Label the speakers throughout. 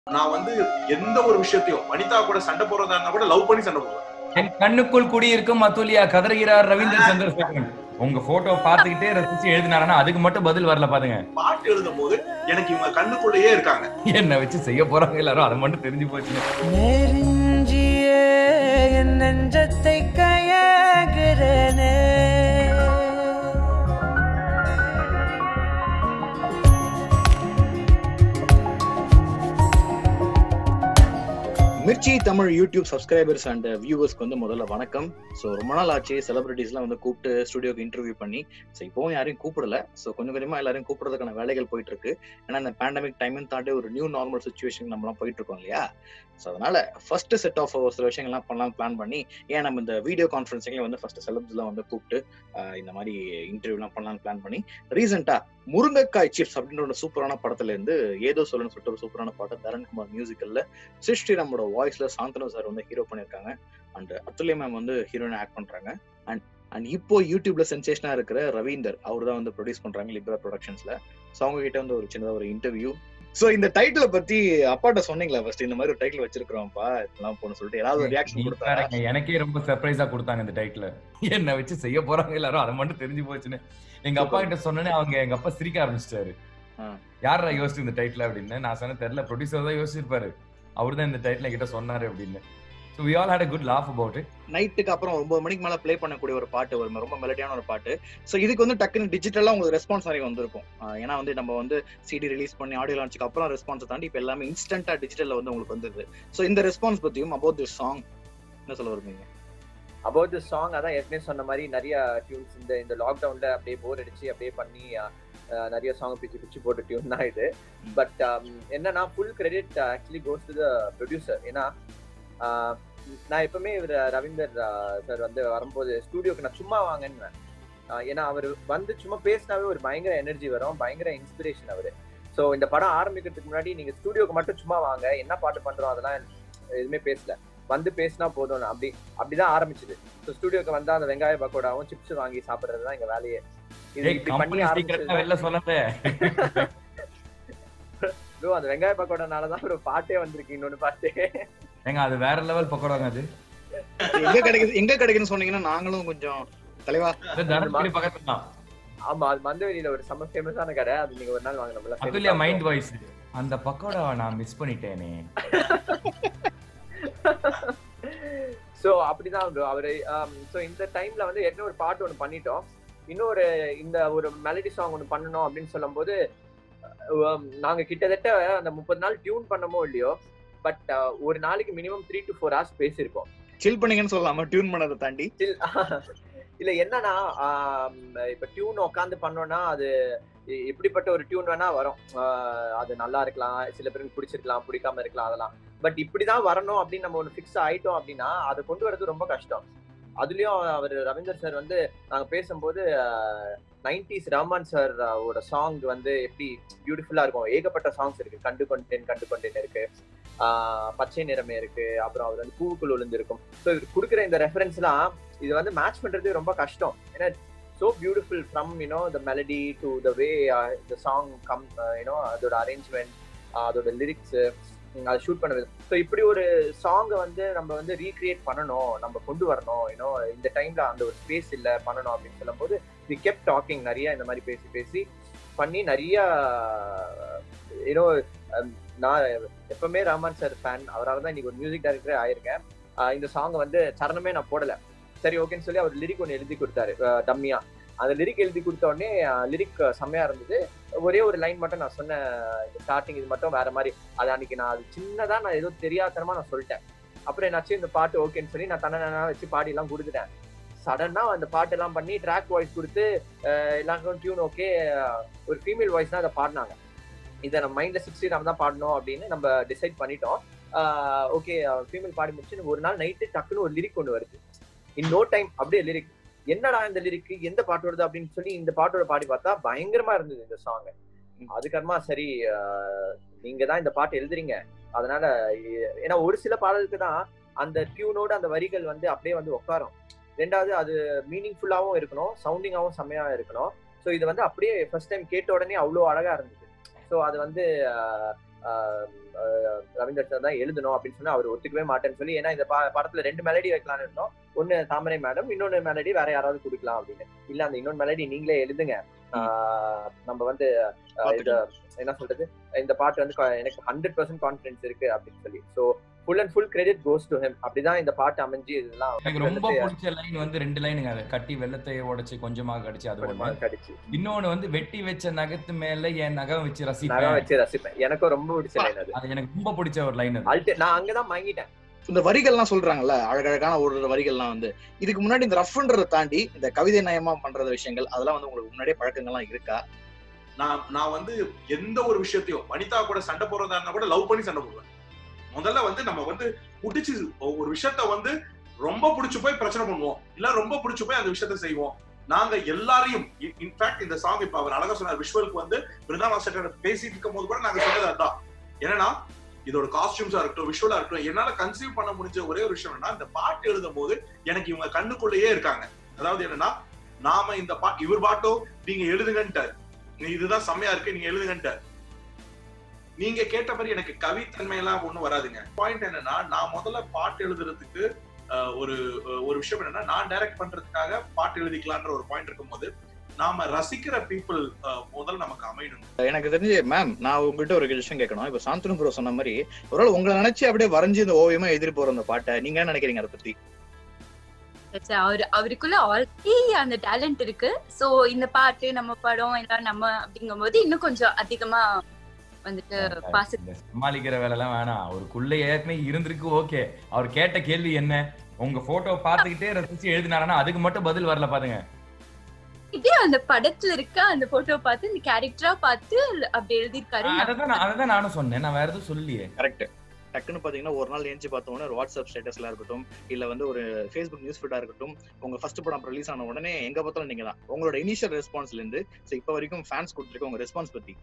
Speaker 1: நான் வந்து எந்த ஒரு விஷயத்தையும் வனிதா கூட சண்டை போடுறதா இருந்தா கூட லவ் பண்ணி சண்டை போடுவேன்
Speaker 2: என் கண்ணுக்குள் குடியிருக்கும் அத்துலியா கதறுகிறார் ரவீந்திர சந்திரசேகரன் உங்க போட்டோ பார்த்துக்கிட்டே ரசிச்சு எழுதினாருன்னா அதுக்கு மட்டும் பதில் வரல பாருங்க
Speaker 1: பாட்டு எழுதும் போது எனக்கு இவங்க கண்ணுக்குள்ளேயே இருக்காங்க
Speaker 2: என்ன வச்சு செய்ய போறாங்க எல்லாரும் அதை மட்டும் தெரிஞ்சு போச்சுங்க
Speaker 3: நெருஞ்சியே என் நெஞ்சத்தை கையாகிறனே
Speaker 4: Mirchi Tamil YouTube subscribers and வியூவர்ஸ்க்கு வந்து முதல்ல வணக்கம் ஸோ ரொம்ப நாள் ஆச்சு செலிபிரிட்டிஸ்லாம் வந்து கூப்பிட்டு ஸ்டுடியோக்கு இன்டர்வியூ பண்ணி ஸோ இப்போவும் யாரையும் கூப்பிடல ஸோ கொஞ்சம் கொஞ்சமா எல்லாரையும் கூப்பிடுறதுக்கான வேலைகள் போயிட்டு இருக்கு ஏன்னா இந்த பேண்டமிக் டைம் தாண்டி ஒரு நியூ நார்மல் சுச்சுவேஷன் நம்மலாம் போயிட்டு இருக்கோம் இல்லையா ஸோ அதனால ஃபர்ஸ்ட் செட் ஆஃப் ஒரு சில விஷயங்கள்லாம் பண்ணலாம் பிளான் பண்ணி ஏன் நம்ம இந்த வீடியோ கான்ஃபரன்சிங்ல வந்து ஃபர்ஸ்ட் செலப்ஸ்லாம் வந்து கூப்பிட்டு ஆஹ் இந்த மாதிரி இன்டர்வியூலாம் பண்ணலாம்னு பிளான் பண்ணி ரீசெண்டா முருங்கைக்காய் சிப்ஸ் அப்படின்ற ஒரு சூப்பரான படத்துல இருந்து ஏதோ சொல்லுன்னு சொல்லிட்டு ஒரு சூப்பரான பாட்டு தரண்குமார் மியூசிக்கல்ல சிருஷ்டிராமோட வாய்ஸ்ல சாந்தனு சார் வந்து ஹீரோ பண்ணியிருக்காங்க அண்ட் அத்துல்யா மேம் வந்து ஹீரோயின் ஆக்ட் பண்றாங்க அண்ட் அண்ட் இப்போ யூடியூப்ல சென்சேஷனா இருக்கிற ரவீந்தர் அவர் தான் வந்து ப்ரொடியூஸ் பண்றாங்க லிப்ரா ப்ரொடக்ஷன்ஸ்ல ஸோ அவங்க கிட்ட வந்து ஒரு சின்னதா ஒரு இன்டர்வியூ சோ இந்த டைட்டில பத்தி அப்பாட்ட சொன்னீங்களா ஃபர்ஸ்ட் இந்த மாதிரி ஒரு டைட்டில் வச்சிருக்கிறோம்ப்பா இதெல்லாம் போன சொல்லிட்டு ஏதாவது ஒரு ரியாக்ஷன்
Speaker 2: நீ
Speaker 4: கொடுத்தாரா
Speaker 2: பாருங்க, எனக்கே ரொம்ப சர்ப்ரைஸா கொடுத்தாங்க இந்த டைட்டில் என்ன வச்சு செய்ய போறாங்க எல்லாரும் அதை மட்டும் தெரிஞ்சு போச்சுன்னு எங்க அப்பா கிட்ட சொன்னேனே அவங்க எங்க அப்பா சிரிக்க ஆரம்பிச்சிட்டாரு
Speaker 4: ஆ.
Speaker 2: யாரா யோசிச்சு இந்த டைட்டில் அப்படின்னு நான் சொன்னேன் தெரியல ப்ரொடியூசர் தான் யோசிச்சிருப்பாரு அவர் தான் இந்த டைட்டில் கிட்ட சொன்னாரு அப்படின்னு so we all had a good laugh about it
Speaker 4: நைட்டுக்கு அப்புறம் ஒன்பது மணிக்கு மேல ப்ளே பண்ணக்கூடிய ஒரு பாட்டு ஒரு ரொம்ப மெலடியான ஒரு பாட்டு ஸோ இதுக்கு வந்து டக்குன்னு டிஜிட்டலா உங்களுக்கு ரெஸ்பான்ஸ் நிறைய வந்திருக்கும் ஆஹ் ஏன்னா வந்து நம்ம வந்து சிடி ரிலீஸ் பண்ணி ஆடியோ லான்ச்சுக்கு அப்புறம் ரெஸ்பான்ஸ் தாண்டி இப்போ எல்லாமே இன்ஸ்டன்டா டிஜிட்டல்ல வந்து உங்களுக்கு வந்துருது ஸோ இந்த ரெஸ்பான்ஸ் பத்தியும் அபவுட் திஸ் சாங் என்ன சொல்ல வருவீங்க
Speaker 5: அபவுட் தி சாங் அதான் ஏற்கனவே சொன்ன மாதிரி நிறைய டியூன்ஸ் இந்த இந்த லாக்டவுன்ல அப்படியே போர் அடிச்சு அப்படியே பண்ணி அஹ், அஹ், நிறைய சாங் பிச்சு பிச்சு போட்ட டியூன் தான் இது பட் என்னன்னா full credit actually goes to the producer ஏன்னா அஹ், நான் எப்பவுமே இவர் ரவீந்தர் சார் வந்து வரும்போது ஸ்டூடியோக்கு நான் சும்மா வாங்கன்னு ஏன்னா அவர் வந்து சும்மா பேசினாவே ஒரு பயங்கர எனர்ஜி வரும் பயங்கர இன்ஸ்பிரேஷன் அவர் ஸோ இந்த படம் ஆரம்பிக்கிறதுக்கு முன்னாடி நீங்க ஸ்டூடியோக்கு மட்டும் சும்மா வாங்க என்ன பாட்டு பண்றோம் அதெல்லாம் எதுவுமே பேசல வந்து பேசினா போதும் அப்படி அப்படிதான் ஆரம்பிச்சது ஸோ ஸ்டூடியோக்கு வந்தா அந்த வெங்காய பக்கோடாவும் சிப்ஸ் வாங்கி சாப்பிடுறது தான் எங்க வேலையே இது
Speaker 2: ஏய்
Speaker 5: இப்படி பண்ணி
Speaker 2: கம்பெனி சீக்கிரட்டா வெளில
Speaker 5: ஆரம்பிச்சது
Speaker 2: சொன்னதே
Speaker 5: bro, அந்த வெங்காய பக்கோடானால தான் ஒரு பாட்டே வந்திருக்கு இன்னொன்னு பாட்டு
Speaker 2: ஏங்க அது வேற லெவல் பக்கோடாங்க அது
Speaker 4: எங்க கிடைக்குது எங்க கிடைக்குதுன்னு சொன்னீங்கன்னா நாங்களும் கொஞ்சம் தலைவா
Speaker 2: அது தனுஷ்கோடி பக்கத்துல தான்
Speaker 5: ஆமா அது மந்தவெளியில ஒரு செம்ம ஃபேமஸான கடை அது நீங்க ஒரு நாள் வாங்க
Speaker 2: அதுலயா மைண்ட்
Speaker 5: நம்மள
Speaker 2: வாய்ஸ் அந்த பக்கோடாவை நான் மிஸ் பண்ணிட்டேனே
Speaker 5: சோ அப்படிதான் bro அவரு சோ இந்த டைம்ல வந்து ஏற்கனவே ஒரு பாட்டு ஒண்ணு பண்ணிட்டோம் இன்னொரு இந்த ஒரு மெலடி சாங் ஒண்ணு பண்ணணும் அப்படின்னு சொல்லும்போது அஹ், நாங்க கிட்டத்தட்ட அந்த முப்பது நாள் டியூன் பண்ணமோ இல்லையோ பட் ஒரு நாளைக்கு minimum three to four hours பேசியிருக்கோம்
Speaker 4: சில் பண்ணீங்கன்னு சொல்லலாமா டியூன் பண்ணதை தாண்டி
Speaker 5: Still, இல்ல என்னன்னா ஆம், இப்ப டியூன் உட்காந்து பண்ணோம்னா அது எ- எப்படிப்பட்ட ஒரு டியூன் வேணா வரும் ஆஹ் அது நல்லா இருக்கலாம் சில பேருக்கு பிடிச்சிருக்கலாம் பிடிக்காம இருக்கலாம் அதெல்லாம் பட் இப்படிதான் வரணும் அப்படின்னு நம்ம ஒன்று ஃபிக்ஸ் ஆயிட்டோம் அப்படின்னா அதை கொண்டு வரது ரொம்ப கஷ்டம் அதுலயும் அவர் ரவீந்தர் சார் வந்து நாங்க பேசும்போது நைன்டிஸ் ரஹ்மான் சார் ஓட சாங் வந்து எப்படி பியூட்டிஃபுல்லா இருக்கும் ஏகப்பட்ட சாங்ஸ் இருக்கு கண்டு கொண்டேன் கண்டு கொண்டேன் இருக்கு ஆஹ் பச்சை நிறமே இருக்கு அப்புறம் அவர் வந்து பூவுக்குள் விழுந்திருக்கும் ஸோ இவர் கொடுக்குற இந்த ரெஃபரன்ஸ்லாம் இது வந்து மேட்ச் பண்றது ரொம்ப கஷ்டம் ஏன்னா so beautiful from you know the melody to the way uh, the song come uh, you know அதோட அரேஞ்ச்மெண்ட் அதோட லிரிக்ஸ் அதை ஷூட் பண்ண விதம் ஸோ இப்படி ஒரு சாங்கை வந்து நம்ம வந்து ரீக்ரியேட் பண்ணணும் நம்ம கொண்டு வரணும் யூனோ இந்த டைம்ல அந்த ஒரு ஸ்பேஸ் இல்லை பண்ணணும் அப்படின்னு சொல்லும்போது வி கெப் டாக்கிங் நிறைய இந்த மாதிரி பேசி பேசி பண்ணி நிறைய யூனோ நான் எப்பவுமே ரஹ்மான் சார் ஃபேன் அவரால் தான் இன்னைக்கு ஒரு மியூசிக் டைரக்டரே ஆயிருக்கேன் ஆஹ் இந்த சாங்கை வந்து சரணமே நான் போடல சரி ஓகேன்னு சொல்லி அவர் லிரிக் ஒன்று எழுதி கொடுத்தாரு டம்மியா அந்த லிரிக் எழுதி கொடுத்த உடனே லிரிக் செம்மையா இருந்தது ஒரே ஒரு லைன் மட்டும் நான் சொன்ன ஸ்டார்டிங் இது மட்டும் வேற மாதிரி அது அன்னைக்கு நான் அது சின்னதா நான் ஏதோ தெரியாதனமா நான் சொல்லிட்டேன் அப்புறம் என்னாச்சு இந்த பாட்டு ஓகேன்னு சொல்லி நான் தன்ன வச்சு பாடி எல்லாம் கொடுத்துட்டேன் சடனா அந்த பாட்டு எல்லாம் பண்ணி ட்ராக் வாய்ஸ் கொடுத்து அஹ் எல்லாருக்கும் டியூன் ஓகே ஒரு ஃபீமேல் வாய்ஸ் தான் அதை பாடினாங்க இதை நம்ம மைண்ட்ல சிக்ஸ்டி ராம் தான் பாடணும் அப்படின்னு நம்ம டிசைட் பண்ணிட்டோம் ஓகே ஃபீமேல் பாடி முடிச்சு ஒரு நாள் நைட்டு டக்குன்னு ஒரு லிரிக் ஒன்று வருது இன் நோ டைம் அப்படியே லிரிக் என்னடா இந்த லிரிக் எந்த பாட்டு வருது அப்படின்னு சொல்லி இந்த பாட்டோட பாடி பார்த்தா பயங்கரமா இருந்தது இந்த சாங் அதுக்கப்புறமா சரி ஆஹ், நீங்க தான் இந்த பாட்டு எழுதுறீங்க அதனால எ- ஏன்னா ஒரு சில பாடலுக்கு தான் அந்த டியூனோட அந்த வரிகள் வந்து அப்படியே வந்து உட்காரும் ரெண்டாவது அது மீனிங்ஃபுல்லாவும் இருக்கணும் சவுண்டிங்காவும் செம்மையா இருக்கணும் ஸோ இது வந்து அப்படியே ஃபர்ஸ்ட் டைம் கேட்ட உடனே அவ்வளோ அழகா இருந்தது ஸோ அது வந்து ஆஹ், ஆஹ் ஆஹ் ரவீந்தர் சார் தான் எழுதணும் அப்படின்னு சொன்னா அவர் ஒத்துக்கவே மாட்டேன்னு சொல்லி ஏன்னா இந்த ப- படத்துல ரெண்டு மெலடி வைக்கலாம்னு இருந்தோம் ஒன்னு தாமரை மேடம் இன்னொன்னு மெலடி வேற யாராவது கொடுக்கலாம் அப்படின்னு இல்ல அந்த இன்னொன்னு மெலடி நீங்களே எழுதுங்க ஆஹ் நம்ம வந்து ஆஹ் இத என்ன சொல்றது இந்த பாட்டு வந்து க- எனக்கு ஹண்ட்ரட் பர்சன்ட் கான்பிடன்ஸ் இருக்கு அப்படின்னு சொல்லி so full and full credit goes to him அப்படிதான் இந்த பாட்டு அமைஞ்சு இதெல்லாம்
Speaker 2: எனக்கு ரொம்ப பிடிச்ச லைன் வந்து ரெண்டு லைனுங்க அது கட்டி வெள்ளத்தை உடைச்சு கொஞ்சமாக கடிச்சு அது ஒண்ணு
Speaker 5: கடிச்சு
Speaker 2: இன்னொன்னு வந்து வெட்டி வச்ச நகத்து மேல என் நகம் வச்சு
Speaker 5: நகை
Speaker 2: ரசிப்பேன்
Speaker 5: வச்சு ரசிப்பேன் எனக்கும் ரொம்ப பிடிச்ச லைன் அது
Speaker 2: அது எனக்கு ரொம்ப பிடிச்ச ஒரு லைன் அது
Speaker 5: அல்டி நான் அங்கதான் மயங்கிட்டேன்
Speaker 4: இந்த வரிகள்லாம் சொல்றாங்கல்ல அழகழகான ஒரு வரிகள்லாம் வந்து இதுக்கு முன்னாடி இந்த ரஃப்ன்றதை தாண்டி இந்த கவிதை நயமா பண்ற விஷயங்கள் அதெல்லாம் வந்து உங்களுக்கு முன்னாடியே பழக்கங்கள்லாம் இருக்கா
Speaker 1: நான் நான் வந்து எந்த ஒரு விஷயத்தையும் வனிதா கூட சண்டை போடுறதா இருந்தா கூட லவ் பண்ணி சண்டை போடுவேன் முதல்ல வந்து நம்ம வந்து புடிச்சு ஒரு விஷயத்த வந்து ரொம்ப புடிச்சு போய் பிரச்சனை பண்ணுவோம் இல்ல ரொம்ப புடிச்சு போய் அந்த விஷயத்த செய்வோம் நாங்க எல்லாரையும் இன்ஃபேக்ட் இந்த சாங் இப்ப அவர் அழகா சொன்னார் விஷுவலுக்கு வந்து பிருந்தா மாஸ்டர் பேசிட்டு இருக்கும் போது கூட நாங்க சொன்னது அதான் என்னன்னா இதோட காஸ்டியூம்ஸா இருக்கட்டும் விஷுவலா இருக்கட்டும் என்னால கன்சீவ் பண்ண முடிஞ்ச ஒரே ஒரு விஷயம் என்னன்னா இந்த பாட்டு எழுதும் போது எனக்கு இவங்க கண்ணுக்குள்ளேயே இருக்காங்க அதாவது என்னன்னா நாம இந்த பா இவர் பாட்டோ நீங்க எழுதுங்கன்ட்டார் நீ இதுதான் செம்மையா இருக்கு நீங்க எழுதுங்கன்ட்டார் நீங்க கேட்ட மாதிரி எனக்கு கவித்தன்மை எல்லாம் ஒண்ணும் வராதுங்க பாயிண்ட் என்னன்னா நான் முதல்ல பாட்டு எழுதுறதுக்கு அஹ், ஒரு அஹ், ஒரு விஷயம் என்னன்னா நான் டைரக்ட் பண்றதுக்காக பாட்டு எழுதிக்கலான்ற ஒரு பாயிண்ட் இருக்கும்போது நாம ரசிக்கிற பீப்புள் முதல்ல நமக்கு அமையணும்
Speaker 4: எனக்கு தெரிஞ்சு மேம் நான் உங்ககிட்ட ஒரு விஷயம் கேட்கணும் இப்ப சாந்தனு ப்ரோ சொன்ன மாதிரி ஒருவேளை உங்களை நினைச்சு அப்படியே வரைஞ்சு இந்த ஓவியமா எதிர் போற அந்த பாட்டை நீங்க என்ன நினைக்கிறீங்க அதை பத்தி
Speaker 6: அவரு அவருக்குள்ள ஆல்ரெடி அந்த டேலண்ட் இருக்கு சோ இந்த பாட்டு நம்ம படம் எல்லாம் நம்ம அப்படிங்கும்போது இன்னும் கொஞ்சம் அதிகமா வந்துட்டு பாச
Speaker 2: இந்த சமாளிக்கிற வேலை எல்லாம் வேணாம் அவருக்குள்ள ஏற்கனவே இருந்திருக்கு ஓகே அவர் கேட்ட கேள்வி என்ன உங்க போட்டோ பாத்துக்கிட்டே ரசிச்சு எழுதினாருன்னா அதுக்கு மட்டும் பதில் வரல பாருங்க
Speaker 6: இதே அந்த படத்துல இருக்க அந்த போட்டோ பார்த்து இந்த கேரக்டரா பார்த்து அப்படி எழுதியிருக்காரு
Speaker 2: அதான் அதான் நானும் சொன்னேன் நான் வேற எதுவும் சொல்லலையே
Speaker 4: கரெக்ட் டக்குன்னு பாத்தீங்கன்னா ஒரு நாள் ஏஞ்சி பார்த்தோம்னா ஒரு வாட்ஸ்அப் ஸ்டேட்டஸ்ல இருக்கட்டும் இல்ல வந்து ஒரு ஃபேஸ்புக் நியூஸ் ஃபீடா இருக்கட்டும் உங்க ஃபர்ஸ்ட் படம் ரிலீஸ் ஆன உடனே எங்க பார்த்தாலும் நீங்க தான் உங்களோட இனிஷியல் ரெஸ்பான்ஸ்ல இருந்து so இப்ப வரைக்கும் ஃபேன்ஸ் கொடுத்துருக்க உங்க ரெஸ்பான்ஸ் பத்தி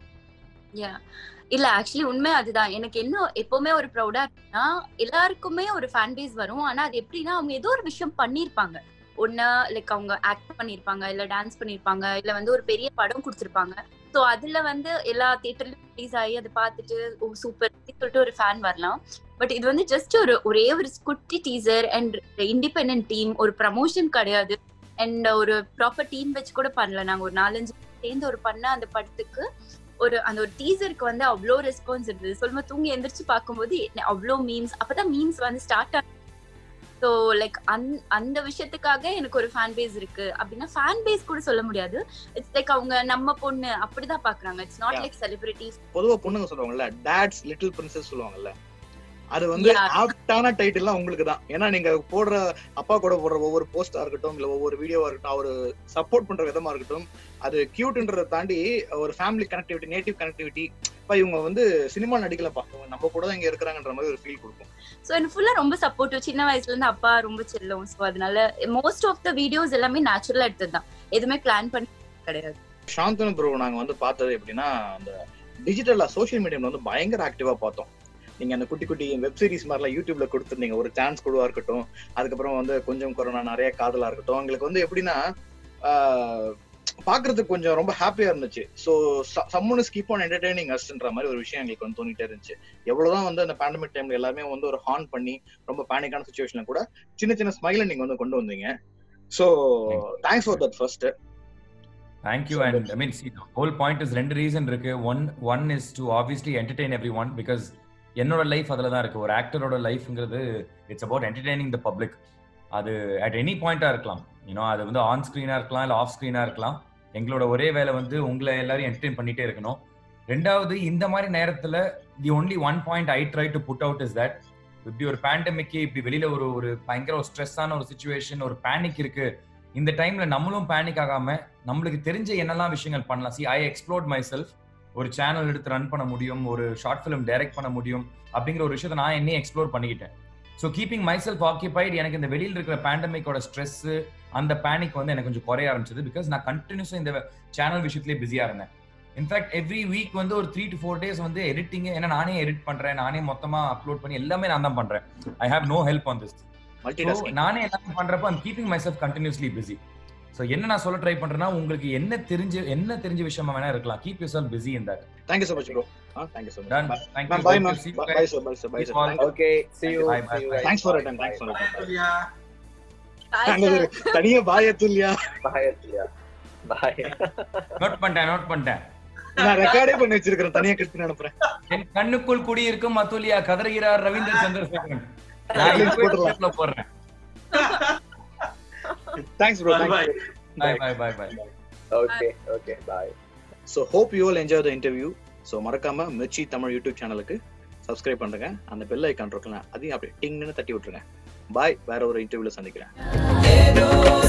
Speaker 6: இல்ல ஆக்சுவலி உண்மை அதுதான் எனக்கு என்ன எப்பவுமே ஒரு ப்ரௌடா இருக்குன்னா எல்லாருக்குமே ஒரு ஃபேன் பேஸ் வரும் ஆனா அது எப்படின்னா அவங்க ஏதோ ஒரு விஷயம் பண்ணிருப்பாங்க ஒண்ணு லைக் அவங்க ஆக்ட் பண்ணிருப்பாங்க இல்ல டான்ஸ் பண்ணிருப்பாங்க இல்ல வந்து ஒரு பெரிய படம் கொடுத்திருப்பாங்க சோ அதுல வந்து எல்லா தியேட்டர்லயும் ரிலீஸ் ஆகி அதை பார்த்துட்டு ஓ சூப்பர் சொல்லிட்டு ஒரு ஃபேன் வரலாம் பட் இது வந்து ஜஸ்ட் ஒரு ஒரே ஒரு குட்டி டீசர் அண்ட் இண்டிபெண்டன்ட் டீம் ஒரு ப்ரமோஷன் கிடையாது அண்ட் ஒரு ப்ராப்பர் டீம் வச்சு கூட பண்ணல நாங்க ஒரு நாலஞ்சு பேர் சேர்ந்து ஒரு பண்ண அந்த படத்துக்கு ஒரு அந்த ஒரு டீசருக்கு வந்து அவ்வளோ ரெஸ்பான்ஸ் இருந்தது சொல்லும்போது தூங்கி எந்திரிச்சு பார்க்கும்போது என்ன- அவ்வளோ மீம்ஸ் அப்பதான் மீம்ஸ் வந்து ஸ்டார்ட் ஆன ஸோ லைக் அந் அந்த விஷயத்துக்காக எனக்கு ஒரு ஃபேன் பேஸ் இருக்கு அப்படின்னா ஃபேன் பேஸ் கூட சொல்ல முடியாது இட்ஸ் லைக் அவங்க நம்ம பொண்ணு அப்படிதான் பாக்குறாங்க it's not
Speaker 4: Yeah.
Speaker 6: Like celebrities
Speaker 4: பொதுவா பொண்ணுங்க சொல்லுவாங்கல்ல டேட்ஸ் லிட்டில் பிரின்சஸ் சொல்லுவாங்கல்ல அது வந்து
Speaker 6: Yeah.
Speaker 4: ஆப்டான டைட்டில்லாம் உங்களுக்கு தான் ஏன்னா நீங்க போடுற அப்பா கூட போடுற ஒவ்வொரு போஸ்டா இருக்கட்டும் இல்ல ஒவ்வொரு வீடியோவா இருக்கட்டும் அவரு சப்போர்ட் பண்ற விதமா இருக்கட்டும் அது கியூட்ன்றதை தாண்டி ஒரு ஃபேமிலி கனெக்டிவிட்டி நேட்டிவ் கனெக்டிவிட்டி இப்ப இவங்க வந்து சினிமா நடிக்கலப்பா இவங்க நம்ம கூட தான் இங்க இருக்கிறாங்கன்ற மாதிரி ஒரு ஃபீல் கொடுக்கும்
Speaker 6: ஸோ எனக்கு ஃபுல்லா ரொம்ப சப்போர்ட்டிவ் சின்ன வயசுல இருந்து அப்பா ரொம்ப செல்லும் ஸோ அதனால மோஸ்ட் ஆஃப் த வீடியோஸ் எல்லாமே நேச்சுரலா எடுத்தது தான் எதுவுமே பிளான் பண்ணி கிடையாது
Speaker 4: சாந்தனு ப்ரோ நாங்க வந்து பார்த்தது எப்படின்னா அந்த டிஜிட்டலா சோஷியல் மீடியால வந்து பயங்கர ஆக்டிவா பார்த்தோம் நீங்க அந்த குட்டி குட்டி வெப் சீரிஸ் மாதிரிலாம் யூடியூப்ல கொடுத்துருந்தீங்க ஒரு சான்ஸ் கொடுவா இருக்கட்டும் அதுக்கப்புறம் வந்து கொஞ்சம் கொரோனா நிறைய காதலா இருக்கட்டும் எங்களுக்கு வந்து எப்படின்னா ஆஹ், பாக்குறதுக்கு கொஞ்சம் ரொம்ப ஹாப்பியா இருந்துச்சு so someone keep on entertaining அஸ்ன்ற மாதிரி ஒரு விஷயம் எங்களுக்கு வந்து தோணிட்டே இருந்துச்சு எவ்வளவுதான் வந்து அந்த பேண்டமிக் டைம்ல எல்லாருமே வந்து ஒரு ஹார்ன் பண்ணி ரொம்ப பேனிக்கான சுச்சுவேஷன்ல கூட சின்ன சின்ன ஸ்மைலை நீங்க வந்து கொண்டு வந்தீங்க so thanks for that first
Speaker 2: thank you and I mean see whole point is ரெண்டு ரீசன் இருக்கு one one is to obviously entertain everyone because என்னோட லைஃப் அதில் தான் இருக்கு ஒரு ஆக்டரோட லைஃப்ங்கிறது it's about entertaining the public அது அட் எனி பாயிண்டா இருக்கலாம் யூனோ அது வந்து ஆன் ஸ்க்ரீனா இருக்கலாம் இல்லை ஆஃப் ஸ்க்ரீனா இருக்கலாம் எங்களோட ஒரே வேலை வந்து உங்களை எல்லாரையும் என்டர்டெயின் பண்ணிட்டே இருக்கணும் ரெண்டாவது இந்த மாதிரி நேரத்துல the only one point I try to put out is that இப்படி ஒரு பேண்டமிக்கு இப்படி வெளியில ஒரு ஒரு பயங்கர ஒரு ஸ்ட்ரெஸ்ஸான ஒரு சுச்சுவேஷன் ஒரு பேனிக் இருக்கு இந்த டைம்ல நம்மளும் பேனிக் ஆகாம நம்மளுக்கு தெரிஞ்ச என்னெல்லாம் விஷயங்கள் பண்ணலாம் see I explored myself ஒரு சேனல் எடுத்து ரன் பண்ண முடியும் ஒரு ஷார்ட் ஃபிலிம் டைரக்ட் பண்ண முடியும் அப்படிங்கிற ஒரு விஷயத்தை நான் என்னையே எக்ஸ்ப்ளோர் பண்ணிக்கிட்டேன் so keeping myself occupied எனக்கு இந்த வெளியில் இருக்கிற பேண்டமிக்கோட ஸ்ட்ரெஸ் அந்த பேனிக் வந்து எனக்கு கொஞ்சம் குறைய ஆரம்பிச்சது பிகாஸ் நான் கண்டினியூஸாக இந்த சேனல் விஷயத்துலேயே பிஸியாக இருந்தேன் இன்ஃபேக்ட் எவ்ரி வீக் வந்து ஒரு த்ரீ டு ஃபோர் டேஸ் வந்து எடிட்டிங் ஏன்னா நானே எடிட் பண்றேன் நானே மொத்தமா அப்லோட் பண்ணி எல்லாமே நான் தான் பண்றேன் I have no help on this
Speaker 4: multi
Speaker 2: So, நானே எல்லாமே பண்றப்ப I'm keeping myself continuously busy so என்ன நான் சொல்ல ட்ரை பண்றேன்னா உங்களுக்கு என்ன தெரிஞ்ச என்ன தெரிஞ்ச விஷயமா வேணா இருக்கலாம் keep yourself busy in that
Speaker 4: thank you so much bro thank you so much
Speaker 2: done thank
Speaker 4: ma'am
Speaker 2: you
Speaker 4: bye ma'am bye sir bye sir bye
Speaker 2: Keep on.
Speaker 4: Sir
Speaker 5: okay see you
Speaker 2: Bye, bye,
Speaker 5: see you
Speaker 2: bye.
Speaker 5: guys.
Speaker 4: Thanks for
Speaker 5: Bye,
Speaker 4: time thanks
Speaker 5: bye,
Speaker 4: for time
Speaker 1: சொல்லியா
Speaker 4: தனியா பாய துல்லியா
Speaker 5: bye Athulya. bye
Speaker 2: note பண்ணிட்டேன் note பண்ணிட்டேன்
Speaker 4: நான் ரெக்கார்டே பண்ணி வச்சிருக்கேன் தனியா கட்டி அனுப்புறேன்
Speaker 2: என் கண்ணுக்குள் குடியிருக்கும் அத்துலியா கதறுகிறார் ரவீந்திர சந்திரசேகரன் நான்
Speaker 4: Link
Speaker 2: இப்பவே
Speaker 4: போட்டுடலாம்.
Speaker 2: group ல போடுறேன்
Speaker 4: thanks bro
Speaker 1: Bye, bye.
Speaker 2: Bye bye bye bye
Speaker 5: okay okay bye
Speaker 4: so hope you all enjoy the interview so மறக்காம மிர்ச்சி தமிழ் யூடியூப் சேனலுக்கு சப்ஸ்கிரைப் பண்ணுங்க அந்த பெல் ஐக்கான் இருக்கலாம் அதையும் அப்படியே டிங்னு தட்டி விட்டுருங்க பாய் வேற ஒரு இன்டர்வியூல சந்திக்கிறேன்
Speaker 3: ஏதோ